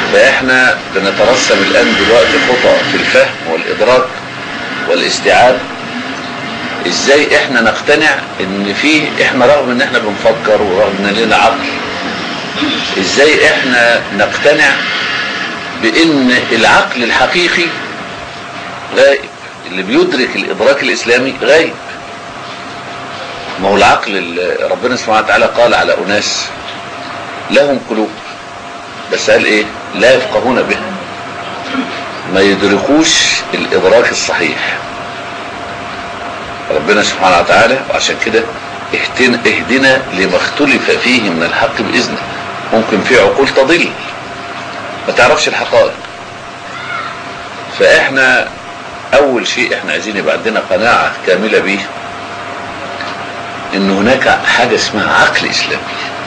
فاحنا بنترسم الان دلوقتي خطى في الفهم والادراك والاستيعاب ازاي احنا نقتنع ان في احنا رغم ان احنا بنفكر ورغم ان لنا عقل ازاي احنا نقتنع بان العقل الحقيقي غائب اللي بيدرك الادراك الاسلامي غايب ما هو العقل اللي ربنا سبحانه وتعالى قال على اناس لهم قلوب بس قال ايه لا يفقهون بها ما يدركوش الادراك الصحيح ربنا سبحانه وتعالى وعشان كده اهدنا, اهدنا لما اختلف فيه من الحق باذنه ممكن في عقول تضل ما تعرفش الحقائق فاحنا اول شيء احنا عايزين يبقى عندنا قناعة كاملة بيه ان هناك حاجة اسمها عقل اسلامي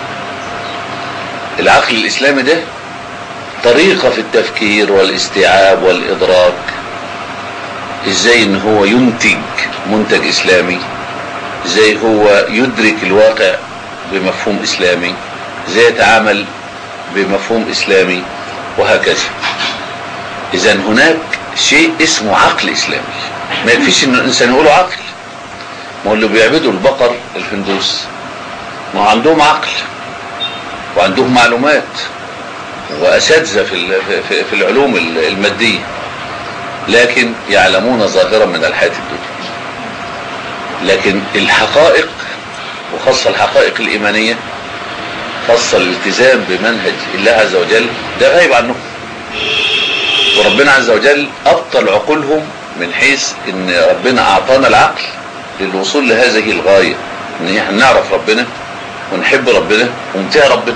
العقل الاسلامي ده طريقة في التفكير والاستيعاب والادراك ازاي ان هو ينتج منتج اسلامي ازاي هو يدرك الواقع بمفهوم اسلامي ازاي يتعامل بمفهوم اسلامي وهكذا اذا هناك شيء اسمه عقل اسلامي ما يكفيش ان الانسان يقولوا عقل ما هو اللي بيعبدوا البقر الهندوس ما هو عندهم عقل وعندهم معلومات واساتذه في في في العلوم الماديه لكن يعلمون ظاهرا من الحياه الدنيا لكن الحقائق وخاصه الحقائق الايمانيه خاصه الالتزام بمنهج الله عز وجل ده غايب عنهم وربنا عز وجل ابطل عقولهم من حيث ان ربنا اعطانا العقل للوصول لهذه الغايه ان احنا نعرف ربنا ونحب ربنا ونطيع ربنا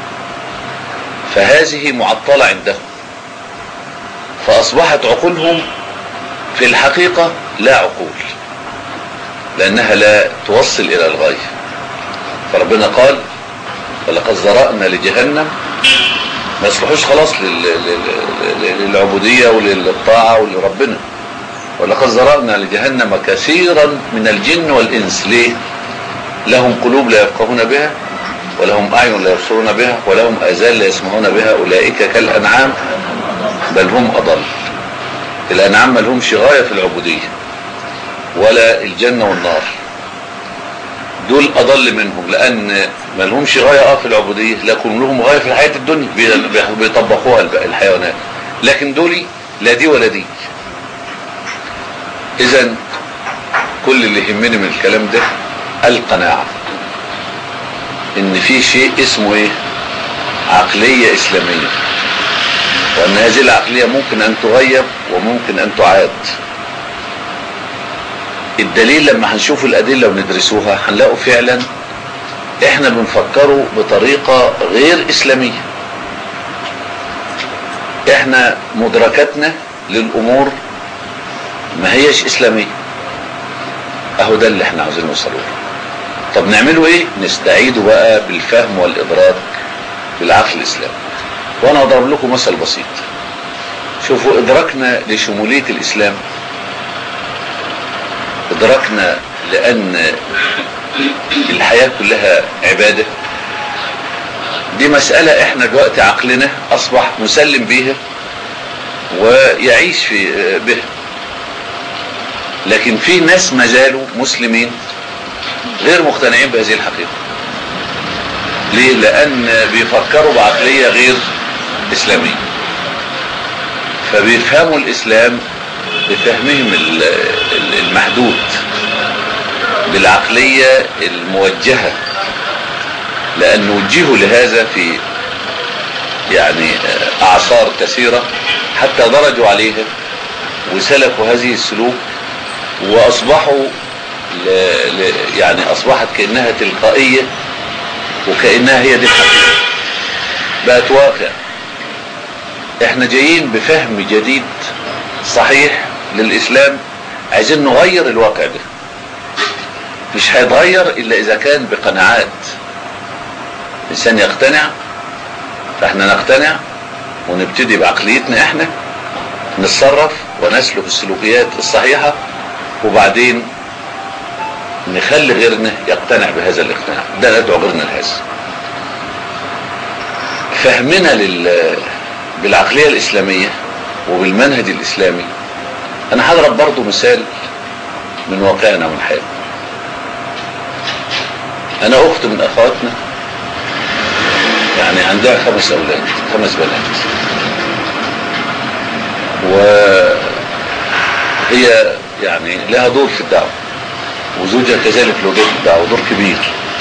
فهذه معطله عندهم فاصبحت عقولهم في الحقيقه لا عقول لانها لا توصل الى الغايه فربنا قال ولقد ذرأنا لجهنم ما يصلحوش خلاص للعبودية وللطاعة ولربنا ولقد ذرأنا لجهنم كثيرا من الجن والإنس ليه لهم قلوب لا يفقهون بها ولهم أعين لا يبصرون بها ولهم آذان لا يسمعون بها أولئك كالأنعام بل هم أضل الأنعام ما لهمش غاية في العبودية ولا الجنة والنار دول اضل منهم لان ما لهمش غايه اه في العبوديه لكن لهم غايه في الحياه الدنيا بيطبقوها الحيوانات لكن دول لا دي ولا دي اذا كل اللي يهمني من الكلام ده القناعه ان في شيء اسمه ايه عقليه اسلاميه وان هذه العقليه ممكن ان تغير وممكن ان تعاد الدليل لما هنشوف الأدلة وندرسوها هنلاقوا فعلا احنا بنفكره بطريقة غير إسلامية احنا مدركاتنا للأمور ما هيش إسلامية اهو ده اللي احنا عاوزين نوصله طب نعمله ايه نستعيده بقى بالفهم والإدراك بالعقل الإسلامي وانا اضرب لكم مثل بسيط شوفوا ادراكنا لشمولية الإسلام ادركنا لان الحياة كلها عبادة دي مسألة احنا دلوقتي عقلنا اصبح مسلم بيها ويعيش في بها لكن في ناس ما زالوا مسلمين غير مقتنعين بهذه الحقيقة ليه لان بيفكروا بعقلية غير اسلامية فبيفهموا الاسلام بفهمهم المحدود بالعقلية الموجهة لأن وجهوا لهذا في يعني أعصار كثيرة حتى درجوا عليها وسلكوا هذه السلوك وأصبحوا ل... ل... يعني أصبحت كأنها تلقائية وكأنها هي دي الحقيقة بقت واقع احنا جايين بفهم جديد صحيح للإسلام عايزين نغير الواقع ده مش هيتغير إلا إذا كان بقناعات الإنسان يقتنع فإحنا نقتنع ونبتدي بعقليتنا إحنا نتصرف ونسلك السلوكيات الصحيحة وبعدين نخلي غيرنا يقتنع بهذا الاقتناع ده ندعو غيرنا لهذا فهمنا لل بالعقلية الإسلامية وبالمنهج الإسلامي أنا هضرب برضو مثال من واقعنا ومن حياتنا أنا أخت من أخواتنا يعني عندها خمس أولاد خمس بنات وهي يعني لها دور في الدعوة وزوجها كذلك له دور في الدعوة دور كبير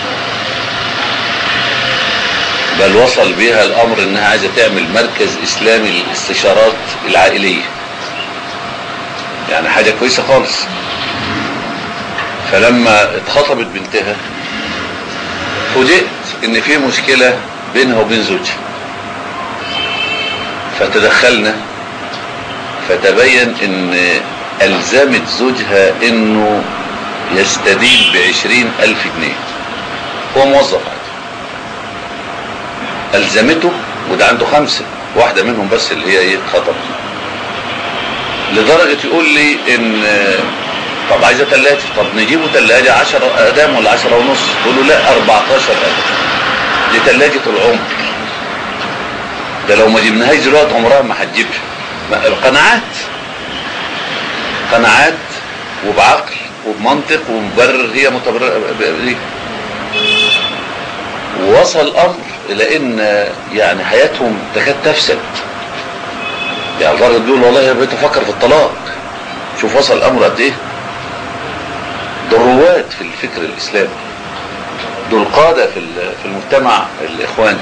بل وصل بها الأمر إنها عايزة تعمل مركز إسلامي للاستشارات العائلية يعني حاجة كويسة خالص فلما اتخطبت بنتها فوجئت ان في مشكلة بينها وبين زوجها فتدخلنا فتبين ان الزمت زوجها انه يستدين بعشرين الف جنيه هو موظف عادي الزمته وده عنده خمسة واحدة منهم بس اللي هي ايه اتخطبت لدرجة يقول لي ان طب عايزة تلاجة طب نجيبه تلاجة 10 اقدام ولا 10 ونص تقول له لا 14 اقدام دي تلاجة العمر ده لو ما جبناهاش دلوقتي عمرها ما هتجيبها قناعات قناعات وبعقل وبمنطق ومبرر هي متبرر ليه ووصل الامر الى ان يعني حياتهم تكاد تفسد يعني الراجل بيقول والله انا بقيت افكر في الطلاق شوف وصل الامر قد ايه دول رواد في الفكر الاسلامي دول قادة في في المجتمع الاخواني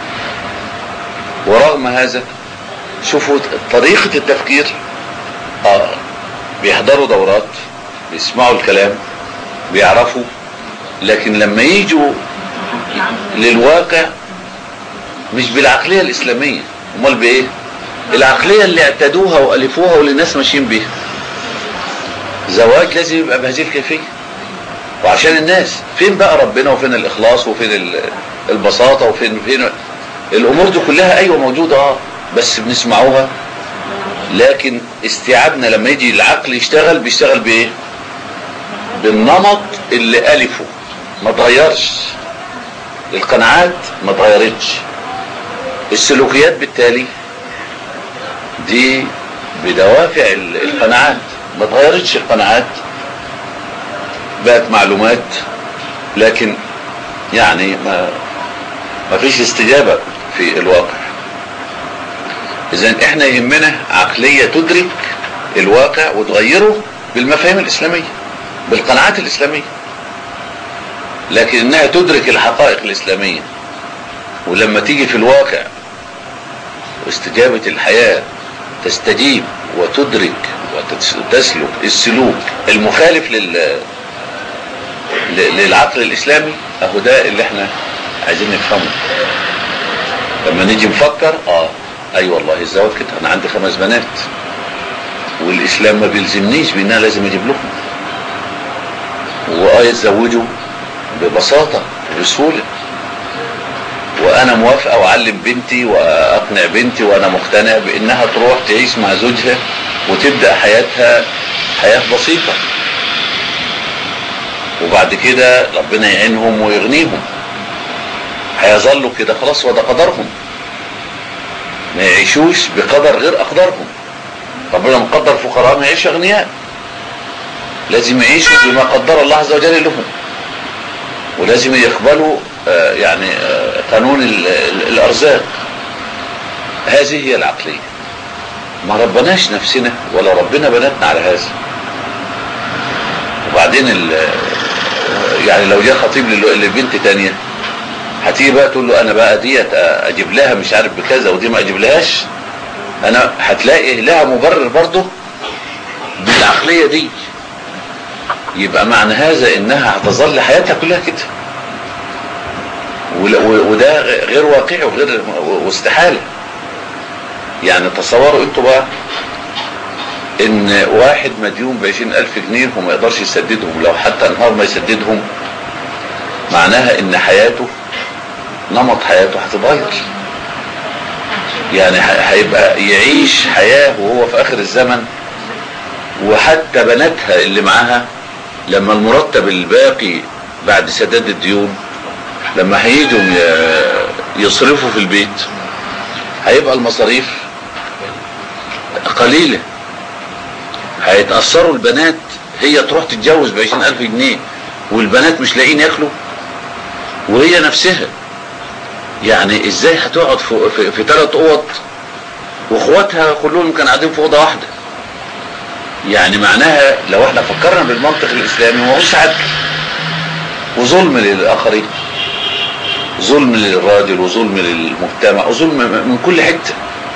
ورغم هذا شوفوا طريقة التفكير آه بيحضروا دورات بيسمعوا الكلام بيعرفوا لكن لما يجوا للواقع مش بالعقلية الإسلامية امال بإيه العقلية اللي اعتادوها وألفوها واللي الناس ماشيين بيها زواج لازم يبقى بهذه الكيفية وعشان الناس فين بقى ربنا وفين الإخلاص وفين البساطة وفين فين الأمور دي كلها أيوة موجودة اه بس بنسمعوها لكن استيعابنا لما يجي العقل يشتغل بيشتغل بايه بالنمط اللي ألفه ما تغيرش القناعات ما تغيرتش السلوكيات بالتالي دي بدوافع القناعات ما تغيرتش القناعات بقت معلومات لكن يعني ما ما فيش استجابة في الواقع اذا احنا يهمنا عقلية تدرك الواقع وتغيره بالمفاهيم الاسلامية بالقناعات الاسلامية لكن انها تدرك الحقائق الاسلامية ولما تيجي في الواقع واستجابة الحياة تستجيب وتدرك وتسلك السلوك المخالف لل للعقل الاسلامي اهو ده اللي احنا عايزين نفهمه لما نيجي نفكر اه اي أيوة والله الزواج كده انا عندي خمس بنات والاسلام ما بيلزمنيش بان انا لازم اجيب لهم واه يتزوجوا ببساطة وبسهولة وانا موافقة واعلم بنتي واقنع بنتي وانا مقتنع بانها تروح تعيش مع زوجها وتبدأ حياتها حياة بسيطة وبعد كده ربنا يعينهم ويغنيهم هيظلوا كده خلاص وده قدرهم ما يعيشوش بقدر غير أقدارهم ربنا مقدر فقراء ما يعيش أغنياء لازم يعيشوا بما قدر الله عز وجل لهم ولازم يقبلوا آه يعني آه قانون الأرزاق هذه هي العقلية ما ربناش نفسنا ولا ربنا بناتنا على هذا وبعدين يعني لو جاء خطيب لبنت تانية هتيجي بقى تقول له انا بقى ديت اجيب لها مش عارف بكذا ودي ما اجيب لهاش انا هتلاقي لها مبرر برضه بالعقلية دي يبقى معنى هذا انها هتظل حياتها كلها كده وده غير واقعي وغير واستحالة يعني تصوروا انتوا بقى ان واحد مديون بعشرين الف جنيه وما يقدرش يسددهم لو حتى انهار ما يسددهم معناها ان حياته نمط حياته هتتغير يعني هيبقى يعيش حياة وهو في اخر الزمن وحتى بناتها اللي معاها لما المرتب الباقي بعد سداد الديون لما هيجوا يصرفوا في البيت هيبقى المصاريف قليلة هيتأثروا البنات هي تروح تتجوز بعشرين ألف جنيه والبنات مش لاقيين ياكلوا وهي نفسها يعني ازاي هتقعد في, في, في ثلاث اوض واخواتها كلهم كانوا قاعدين في اوضه واحده يعني معناها لو احنا فكرنا بالمنطق الاسلامي ما هوش عدل وظلم للاخرين ظلم للراجل وظلم للمجتمع وظلم من كل حته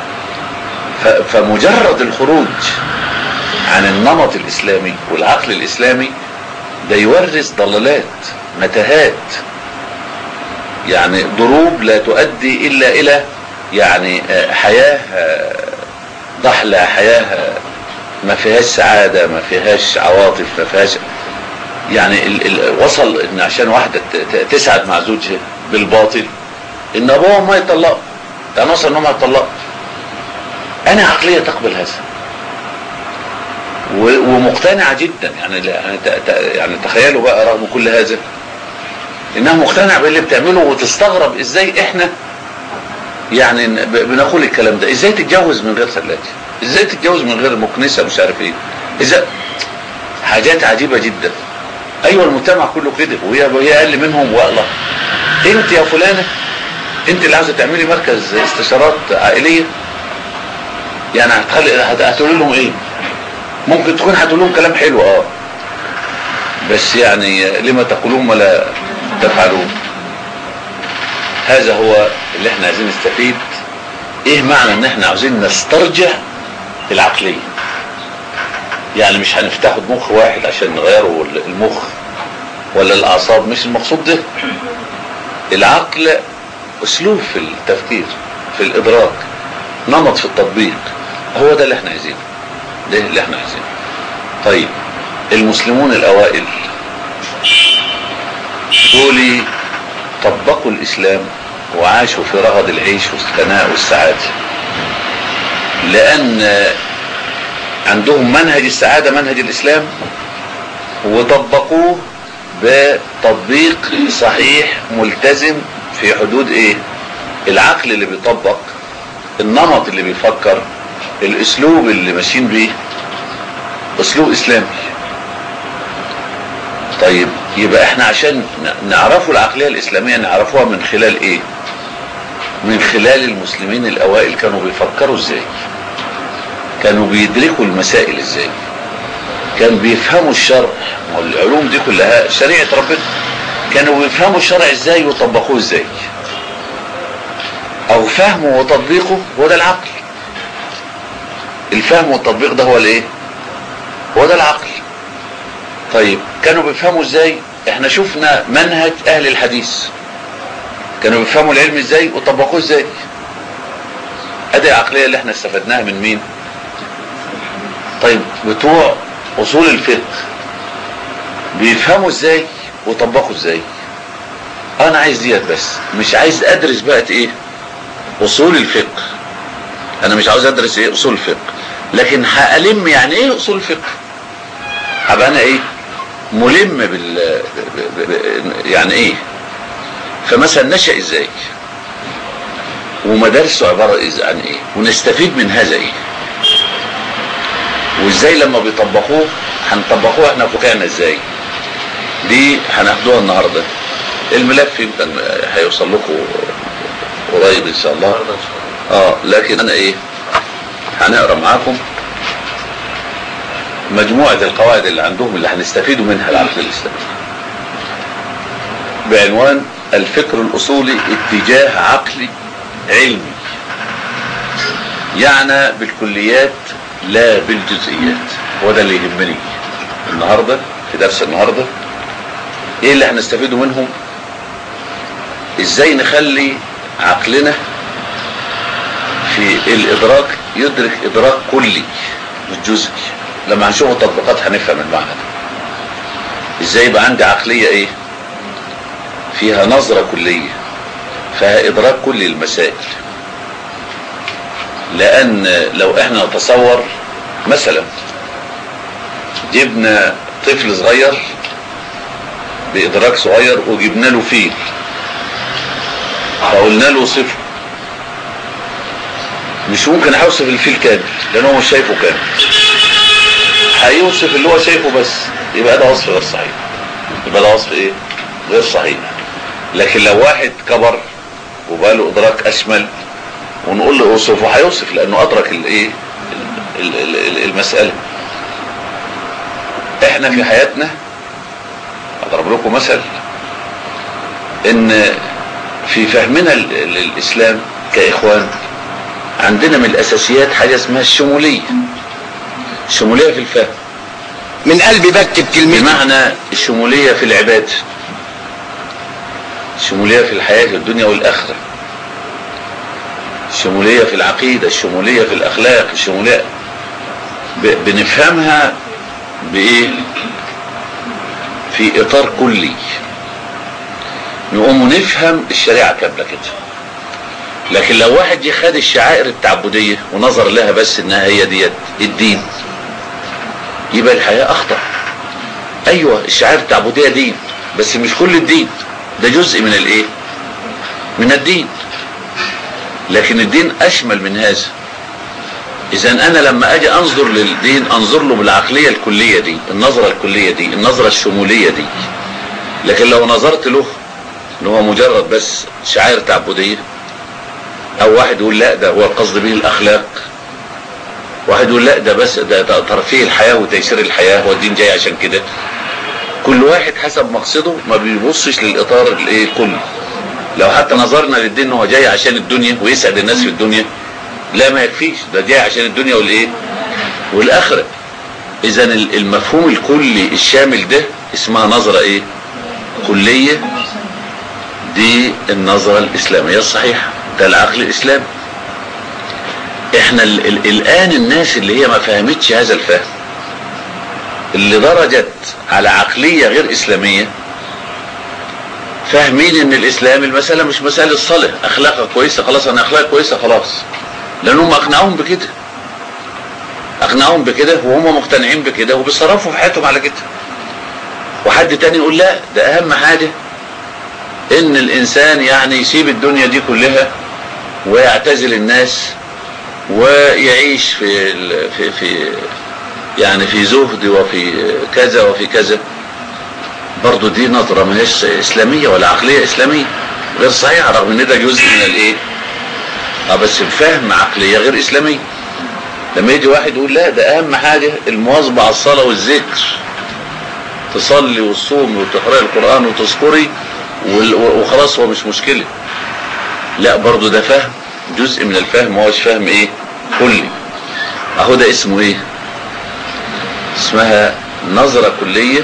فمجرد الخروج عن النمط الاسلامي والعقل الاسلامي ده يورث ضلالات متاهات يعني ضروب لا تؤدي الا الى يعني حياة ضحلة حياة ما فيهاش سعادة ما فيهاش عواطف ما فيهاش يعني ال ال وصل ان عشان واحدة تسعد مع زوجها بالباطل ان ابوها ما يطلق يعني وصل انهم يطلقوا انا عقلية تقبل هذا ومقتنعة جدا يعني يعني تخيلوا بقى رغم كل هذا انها مقتنعة باللي بتعمله وتستغرب ازاي احنا يعني بنقول الكلام ده ازاي تتجوز من غير ثلاجة ازاي تتجوز من غير مكنسة مش عارف ايه ازاي حاجات عجيبة جدا ايوه المجتمع كله كده وهي وهي اقل منهم واقلى انت يا فلانة انت اللي عاوزة تعملي مركز استشارات عائلية يعني هتخلي هتقول لهم ايه ممكن تكون هتقول لهم كلام حلو اه بس يعني لما تقولون ولا تفعلون هذا هو اللي احنا عايزين نستفيد ايه معنى ان احنا عاوزين نسترجع العقلية يعني مش هنفتحه مخ واحد عشان نغيره المخ ولا الاعصاب مش المقصود ده العقل اسلوب في التفكير في الادراك نمط في التطبيق هو ده اللي احنا عايزينه ده اللي احنا عايزينه طيب المسلمون الاوائل دول طبقوا الاسلام وعاشوا في رغد العيش والثناء والسعادة لان عندهم منهج السعادة منهج الاسلام وطبقوه بتطبيق صحيح ملتزم في حدود ايه العقل اللي بيطبق النمط اللي بيفكر الاسلوب اللي ماشيين بيه اسلوب اسلامي طيب يبقى احنا عشان نعرفوا العقلية الاسلامية نعرفوها من خلال ايه من خلال المسلمين الاوائل كانوا بيفكروا ازاي كانوا بيدركوا المسائل ازاي كانوا بيفهموا الشرع والعلوم دي كلها شريعة ربنا كانوا بيفهموا الشرع ازاي ويطبقوه ازاي او فهمه وتطبيقه هو ده العقل الفهم والتطبيق ده هو الايه هو ده العقل طيب كانوا بيفهموا ازاي احنا شفنا منهج اهل الحديث كانوا بيفهموا العلم ازاي وطبقوه ازاي ادي العقليه اللي احنا استفدناها من مين طيب بتوع اصول الفقه بيفهموا ازاي وطبقوا ازاي انا عايز ديت بس مش عايز ادرس بقى ايه اصول الفقه انا مش عاوز ادرس ايه اصول الفقه لكن هألم يعني ايه اصول الفقه هبقى انا ايه ملم بال يعني ايه فمثلا نشأ ازاي ومدارسه عبارة عن ايه ونستفيد من هذا ايه وازاي لما بيطبقوه هنطبقوه احنا فقعنا ازاي دي هناخدوها النهاردة الملف يمكن هيوصل لكم قريب ان شاء الله اه لكن انا ايه هنقرا معاكم مجموعة القواعد اللي عندهم اللي هنستفيدوا منها العقل الاسلامي بعنوان الفكر الاصولي اتجاه عقلي علمي يعني بالكليات لا بالجزئيات هو ده اللي يهمني النهاردة في درس النهاردة ايه اللي هنستفيده منهم ازاي نخلي عقلنا في الادراك يدرك ادراك كلي مش جزئي لما هنشوف التطبيقات هنفهم المعنى ده ازاي يبقى عندي عقلية ايه فيها نظرة كلية فيها ادراك كلي للمسائل لان لو احنا نتصور مثلا جبنا طفل صغير بادراك صغير وجبنا له فيل فقلنا له صفر مش ممكن هيوصف الفيل كامل لان هو مش شايفه كامل هيوصف اللي هو شايفه بس يبقى ده وصف غير صحيح يبقى ده وصف ايه غير صحيح لكن لو واحد كبر وبقى له ادراك اشمل ونقول له اوصفه هيوصف لانه ادرك الايه ال- ال- ال- المساله احنا في حياتنا اضرب لكم مثل ان في فهمنا ل- للاسلام كاخوان عندنا من الاساسيات حاجه اسمها الشموليه الشموليه في الفهم من قلبي بكتب كلمتي بمعنى الشموليه في العباد الشموليه في الحياه في الدنيا والاخره الشموليه في العقيده الشموليه في الاخلاق الشموليه ب- بنفهمها بايه في اطار كلي نقوم نفهم الشريعه كامله كده لكن لو واحد جه خد الشعائر التعبديه ونظر لها بس انها هي ديت الدين يبقى الحياه اخطا ايوه الشعائر التعبديه دين بس مش كل الدين ده جزء من الايه من الدين لكن الدين اشمل من هذا اذا انا لما اجي انظر للدين انظر له بالعقليه الكليه دي النظره الكليه دي النظره الشموليه دي لكن لو نظرت له ان هو مجرد بس شعائر تعبديه او واحد يقول لا ده هو القصد به الاخلاق واحد يقول لا ده بس ده, ده ترفيه الحياه وتيسير الحياه هو الدين جاي عشان كده كل واحد حسب مقصده ما بيبصش للاطار الايه كله لو حتى نظرنا للدين ان هو جاي عشان الدنيا ويسعد الناس في الدنيا لا ما يكفيش ده جاي عشان الدنيا والايه والاخره اذا المفهوم الكلي الشامل ده اسمها نظره ايه كليه دي النظره الاسلاميه الصحيحه ده العقل الاسلامي احنا ال ال الان الناس اللي هي ما فهمتش هذا الفهم اللي درجت على عقليه غير اسلاميه فاهمين ان الاسلام المساله مش مساله الصلاه اخلاقها كويسه خلاص انا اخلاقي كويسه خلاص لانهم اقنعوهم بكده اقنعوهم بكده وهم مقتنعين بكده وبيصرفوا في حياتهم على كده وحد تاني يقول لا ده اهم حاجه ان الانسان يعني يسيب الدنيا دي كلها ويعتزل الناس ويعيش في ال- في في يعني في زهد وفي كذا وفي كذا برضو دي نظرة ما هيش إسلامية ولا عقلية إسلامية غير صحيحة رغم إن ده جزء من الإيه؟ اه بس بفهم عقلية غير إسلامية لما يجي واحد يقول لا ده أهم حاجة المواظبة على الصلاة والذكر تصلي وتصومي وتقرأي القرآن وتذكري وال- وخلاص هو مش مشكلة لا برضو ده فهم جزء من الفهم ما هوش فهم ايه كلي اهو ده اسمه ايه اسمها نظرة كلية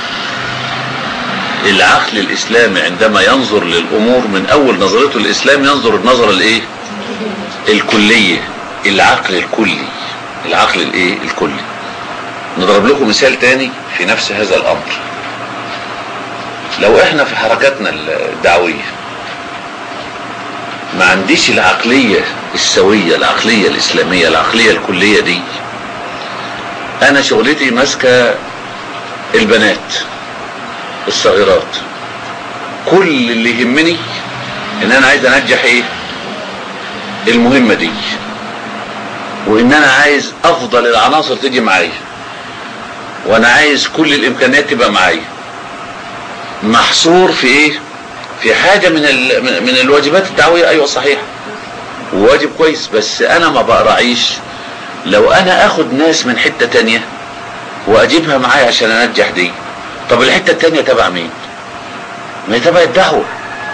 العقل الاسلامي عندما ينظر للامور من اول نظرته الاسلام ينظر النظرة الايه الكلية العقل الكلي العقل الايه الكلي نضرب لكم مثال تاني في نفس هذا الامر لو احنا في حركاتنا الدعويه ما عنديش العقلية السوية العقلية الإسلامية العقلية الكلية دي أنا شغلتي ماسكة البنات الصغيرات كل اللي يهمني إن أنا عايز أنجح إيه المهمة دي وإن أنا عايز أفضل العناصر تيجي معايا وأنا عايز كل الإمكانيات تبقى معايا محصور في إيه في حاجة من ال... من- من الواجبات الدعوية أيوة صحيح واجب كويس بس أنا ما بقرعيش لو أنا أخد ناس من حتة تانية وأجيبها معايا عشان أنجح دي طب الحتة التانية تبع مين؟ ما هي تبع الدعوة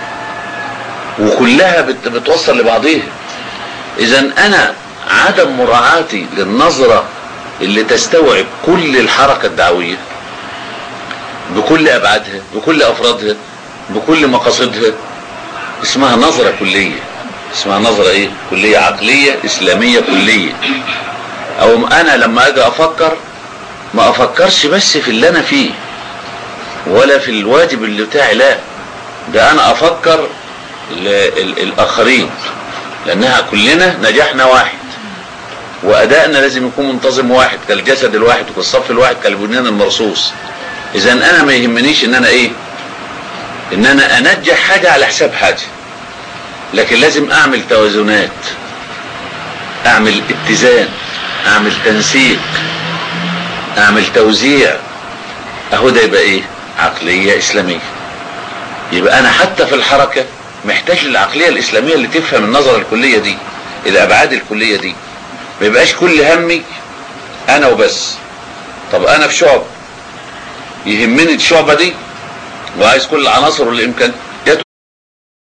وكلها بت... بتوصل لبعضيها إذا أنا عدم مراعاتي للنظرة اللي تستوعب كل الحركة الدعوية بكل أبعادها بكل أفرادها بكل مقاصدها اسمها نظرة كلية اسمها نظرة ايه كلية عقلية اسلامية كلية او انا لما اجي افكر ما افكرش بس في اللي انا فيه ولا في الواجب اللي بتاعي لا ده انا افكر للاخرين لانها كلنا نجاحنا واحد وادائنا لازم يكون منتظم واحد كالجسد الواحد وكالصف الواحد كالبنيان المرصوص اذا انا ما يهمنيش ان انا ايه ان انا انجح حاجة على حساب حاجة لكن لازم اعمل توازنات اعمل اتزان اعمل تنسيق اعمل توزيع اهو ده يبقى ايه عقلية اسلامية يبقى انا حتى في الحركة محتاج للعقلية الاسلامية اللي تفهم النظرة الكلية دي الابعاد الكلية دي ما يبقاش كل همي انا وبس طب انا في شعب يهمني الشعبة دي وعايز كل العناصر اللي امكان